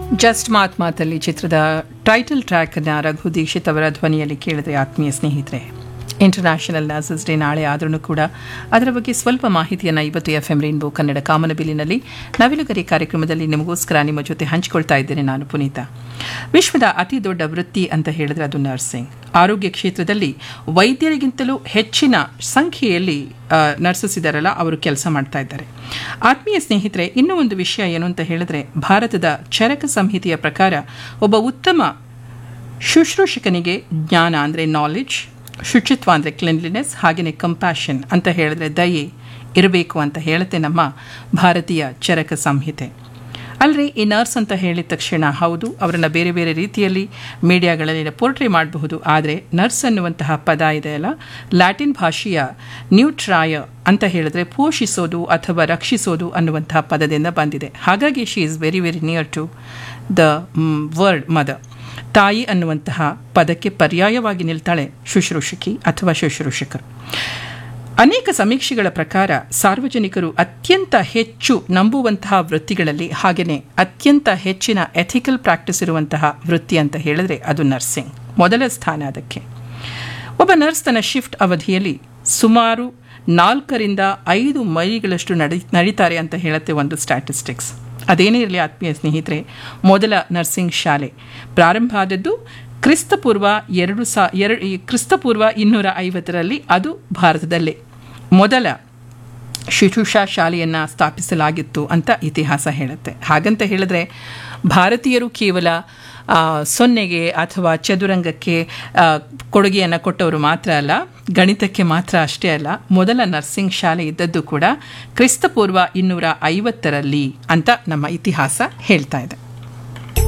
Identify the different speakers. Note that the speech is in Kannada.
Speaker 1: ಜಸ್ಟ್ ಮಾತ್ ಮಾತಲ್ಲಿ ಚಿತ್ರದ ಟೈಟಲ್ ಟ್ರ್ಯಾಕ್ ಅನ್ನ ರಘು ದೀಕ್ಷಿತ್ ಅವರ ಧ್ವನಿಯಲ್ಲಿ ಕೇಳಿದ್ರೆ ಆತ್ಮೀಯ ಸ್ನೇಹಿತರೆ ಇಂಟರ್ನ್ಯಾಷನಲ್ ನರ್ಸಸ್ ಡೇ ನಾಳೆ ಆದ್ರೂ ಕೂಡ ಅದರ ಬಗ್ಗೆ ಸ್ವಲ್ಪ ಮಾಹಿತಿಯನ್ನು ಇವತ್ತು ಎಫ್ ಎಂ ರೈನ್ಬೋ ಕನ್ನಡ ಕಾಮನಬಿಲ್ಲಿನಲ್ಲಿ ನವಿಲುಗರಿ ಕಾರ್ಯಕ್ರಮದಲ್ಲಿ ನಿಮಗೋಸ್ಕರ ನಿಮ್ಮ ಜೊತೆ ಹಂಚಿಕೊಳ್ತಾ ಇದ್ದೇನೆ ನಾನು ಪುನೀತ ವಿಶ್ವದ ಅತಿ ದೊಡ್ಡ ವೃತ್ತಿ ಅಂತ ಹೇಳಿದ್ರೆ ಅದು ನರ್ಸಿಂಗ್ ಆರೋಗ್ಯ ಕ್ಷೇತ್ರದಲ್ಲಿ ವೈದ್ಯರಿಗಿಂತಲೂ ಹೆಚ್ಚಿನ ಸಂಖ್ಯೆಯಲ್ಲಿ ನರ್ಸಸ್ ಇದ್ದಾರಲ್ಲ ಅವರು ಕೆಲಸ ಮಾಡ್ತಾ ಇದ್ದಾರೆ ಆತ್ಮೀಯ ಸ್ನೇಹಿತರೆ ಇನ್ನೂ ಒಂದು ವಿಷಯ ಏನು ಅಂತ ಹೇಳಿದ್ರೆ ಭಾರತದ ಚರಕ ಸಂಹಿತೆಯ ಪ್ರಕಾರ ಒಬ್ಬ ಉತ್ತಮ ಶುಶ್ರೂಷಕನಿಗೆ ಜ್ಞಾನ ಅಂದರೆ ನಾಲೆಡ್ಜ್ ಶುಚಿತ್ವ ಅಂದರೆ ಕ್ಲಿನ್ಲಿನೆಸ್ ಹಾಗೆಯೇ ಕಂಪ್ಯಾಷನ್ ಅಂತ ಹೇಳಿದ್ರೆ ದಯೆ ಇರಬೇಕು ಅಂತ ಹೇಳುತ್ತೆ ನಮ್ಮ ಭಾರತೀಯ ಚರಕ ಸಂಹಿತೆ ಅಲ್ಲದೆ ಈ ನರ್ಸ್ ಅಂತ ಹೇಳಿದ ತಕ್ಷಣ ಹೌದು ಅವರನ್ನು ಬೇರೆ ಬೇರೆ ರೀತಿಯಲ್ಲಿ ಮೀಡಿಯಾಗಳಲ್ಲಿ ಪೋರ್ಟ್ರೇ ಮಾಡಬಹುದು ಆದರೆ ನರ್ಸ್ ಅನ್ನುವಂತಹ ಪದ ಇದೆಯಲ್ಲ ಲ್ಯಾಟಿನ್ ಭಾಷೆಯ ನ್ಯೂಟ್ರಾಯ ಅಂತ ಹೇಳಿದ್ರೆ ಪೋಷಿಸೋದು ಅಥವಾ ರಕ್ಷಿಸೋದು ಅನ್ನುವಂತಹ ಪದದಿಂದ ಬಂದಿದೆ ಹಾಗಾಗಿ she is very very near to the word mother ತಾಯಿ ಅನ್ನುವಂತಹ ಪದಕ್ಕೆ ಪರ್ಯಾಯವಾಗಿ ನಿಲ್ತಾಳೆ ಶುಶ್ರೂಷಕಿ ಅಥವಾ ಶುಶ್ರೂಷಕರು ಅನೇಕ ಸಮೀಕ್ಷೆಗಳ ಪ್ರಕಾರ ಸಾರ್ವಜನಿಕರು ಅತ್ಯಂತ ಹೆಚ್ಚು ನಂಬುವಂತಹ ವೃತ್ತಿಗಳಲ್ಲಿ ಹಾಗೆಯೇ ಅತ್ಯಂತ ಹೆಚ್ಚಿನ ಎಥಿಕಲ್ ಪ್ರಾಕ್ಟೀಸ್ ಇರುವಂತಹ ವೃತ್ತಿ ಅಂತ ಹೇಳಿದ್ರೆ ಅದು ನರ್ಸಿಂಗ್ ಮೊದಲ ಸ್ಥಾನ ಅದಕ್ಕೆ ಒಬ್ಬ ನರ್ಸ್ ತನ್ನ ಶಿಫ್ಟ್ ಅವಧಿಯಲ್ಲಿ ಸುಮಾರು ನಾಲ್ಕರಿಂದ ಐದು ಮೈಲಿಗಳಷ್ಟು ನಡಿ ನಡೀತಾರೆ ಅಂತ ಹೇಳುತ್ತೆ ಒಂದು ಸ್ಟ್ಯಾಟಿಸ್ಟಿಕ್ಸ್ ಅದೇನೇ ಇರಲಿ ಆತ್ಮೀಯ ಸ್ನೇಹಿತರೆ ಮೊದಲ ನರ್ಸಿಂಗ್ ಶಾಲೆ ಪ್ರಾರಂಭ ಆದದ್ದು ಕ್ರಿಸ್ತಪೂರ್ವ ಎರಡು ಸಾ ಎರಡು ಕ್ರಿಸ್ತಪೂರ್ವ ಇನ್ನೂರ ಐವತ್ತರಲ್ಲಿ ಅದು ಭಾರತದಲ್ಲೇ ಮೊದಲ ಶುಶ್ರೂಷಾ ಶಾಲೆಯನ್ನು ಸ್ಥಾಪಿಸಲಾಗಿತ್ತು ಅಂತ ಇತಿಹಾಸ ಹೇಳುತ್ತೆ ಹಾಗಂತ ಹೇಳಿದ್ರೆ ಭಾರತೀಯರು ಕೇವಲ ಸೊನ್ನೆಗೆ ಅಥವಾ ಚದುರಂಗಕ್ಕೆ ಕೊಡುಗೆಯನ್ನು ಕೊಟ್ಟವರು ಮಾತ್ರ ಅಲ್ಲ ಗಣಿತಕ್ಕೆ ಮಾತ್ರ ಅಷ್ಟೇ ಅಲ್ಲ ಮೊದಲ ನರ್ಸಿಂಗ್ ಶಾಲೆ ಇದ್ದದ್ದು ಕೂಡ ಕ್ರಿಸ್ತಪೂರ್ವ ಇನ್ನೂರ ಐವತ್ತರಲ್ಲಿ ಅಂತ ನಮ್ಮ ಇತಿಹಾಸ ಹೇಳ್ತಾ ಇದೆ